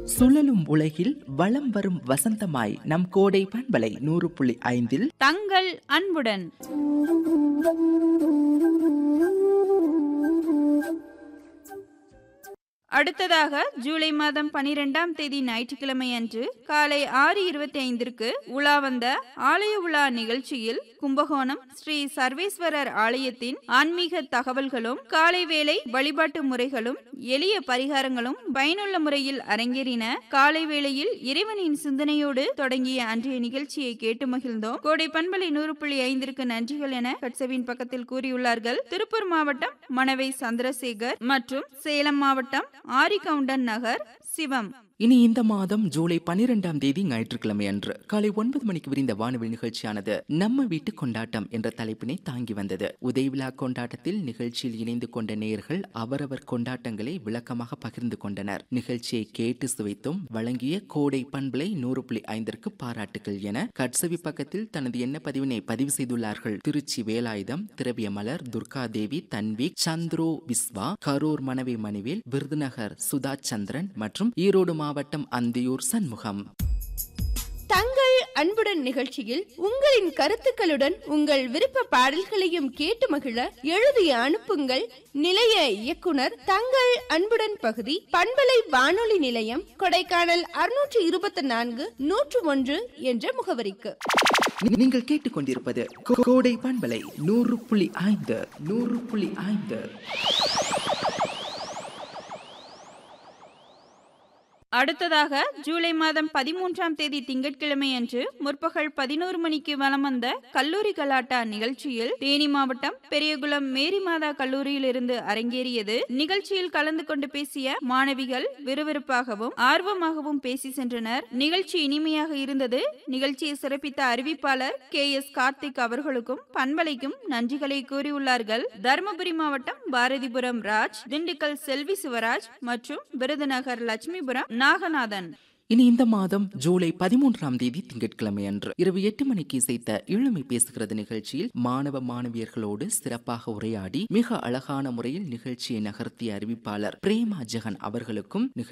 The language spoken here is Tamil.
சுழலும் உலகில் வலம் வரும் வசந்தமாய் நம் கோடை பண்பலை நூறு புள்ளி ஐந்தில் தங்கள் அன்புடன் அடுத்ததாக ஜூலை மாதம் பனிரெண்டாம் தேதி ஞாயிற்றுக்கிழமை அன்று காலை ஆறு இருபத்தி ஐந்திற்கு உலா வந்த ஆலய உலா நிகழ்ச்சியில் கும்பகோணம் ஸ்ரீ சர்வேஸ்வரர் ஆலயத்தின் ஆன்மீக தகவல்களும் காலை வேளை வழிபாட்டு முறைகளும் எளிய பரிகாரங்களும் பயனுள்ள முறையில் அரங்கேறின காலை வேளையில் இறைவனின் சிந்தனையோடு தொடங்கிய அன்றைய நிகழ்ச்சியை கேட்டு மகிழ்ந்தோம் கோடை பண்பலை நூறு புள்ளி ஐந்திற்கு நன்றிகள் என கட்சவின் பக்கத்தில் கூறியுள்ளார்கள் திருப்பூர் மாவட்டம் மணவை சந்திரசேகர் மற்றும் சேலம் மாவட்டம் ஆரிகவுண்டன் நகர் சிவம் இனி இந்த மாதம் ஜூலை பனிரெண்டாம் தேதி ஞாயிற்றுக்கிழமை அன்று காலை ஒன்பது மணிக்கு விரிந்த வானொலி நிகழ்ச்சியானது நம்ம வீட்டு கொண்டாட்டம் என்ற தலைப்பினை தாங்கி வந்தது உதய விழா கொண்டாட்டத்தில் நிகழ்ச்சியில் இணைந்து கொண்ட நேயர்கள் அவரவர் கொண்டாட்டங்களை விளக்கமாக பகிர்ந்து கொண்டனர் நிகழ்ச்சியை கேட்டு சுவைத்தும் வழங்கிய கோடை பண்பலை நூறு புள்ளி ஐந்திற்கு பாராட்டுகள் என கட்சவி பக்கத்தில் தனது எண்ண பதிவினை பதிவு செய்துள்ளார்கள் திருச்சி வேலாயுதம் திரவிய மலர் துர்கா தேவி தன்விக் சந்துரு விஸ்வா கரூர் மனைவி மணிவேல் விருதுநகர் சுதா சந்திரன் மற்றும் ஈரோடு மாவட்டம் அந்தியூர் சண்முகம் தங்கள் அன்புடன் நிகழ்ச்சியில் உங்களின் கருத்துக்களுடன் உங்கள் விருப்ப பாடல்களையும் கேட்டு மகிழ எழுதி அனுப்புங்கள் நிலைய இயக்குனர் தங்கள் அன்புடன் பகுதி பண்பலை வானொலி நிலையம் கொடைக்கானல் அறுநூற்று இருபத்தி நான்கு நூற்று ஒன்று என்ற முகவரிக்கு நீ- நீங்கள் கேட்டுக்கொண்டிருப்பது கோ- கோடை பண்பலை நூறு புள்ளி ஐந்து நூறு புள்ளி ஐந்து அடுத்ததாக ஜூலை மாதம் பதிமூன்றாம் தேதி திங்கட்கிழமை அன்று முற்பகல் பதினோரு மணிக்கு வலம் வந்த கல்லூரி கலாட்டா நிகழ்ச்சியில் தேனி மாவட்டம் பெரியகுளம் மேரி மாதா கல்லூரியில் இருந்து அரங்கேறியது நிகழ்ச்சியில் கலந்து கொண்டு பேசிய மாணவிகள் விறுவிறுப்பாகவும் ஆர்வமாகவும் பேசி சென்றனர் நிகழ்ச்சி இனிமையாக இருந்தது நிகழ்ச்சியை சிறப்பித்த அறிவிப்பாளர் கே எஸ் கார்த்திக் அவர்களுக்கும் பண்பலைக்கும் நன்றிகளை கூறியுள்ளார்கள் தருமபுரி மாவட்டம் பாரதிபுரம் ராஜ் திண்டுக்கல் செல்வி சிவராஜ் மற்றும் விருதுநகர் லட்சுமிபுரம் நாகநாதன் இனி இந்த மாதம் ஜூலை பதிமூன்றாம் தேதி திங்கட்கிழமை அன்று இரவு எட்டு மணிக்கு இசைத்த இளமை பேசுகிறது நிகழ்ச்சியில் மாணவ மாணவியர்களோடு சிறப்பாக உரையாடி மிக அழகான முறையில் நிகழ்ச்சியை நகர்த்திய அறிவிப்பாளர் பிரேமா ஜெகன் அவர்களுக்கும் நிகழ்ச்சி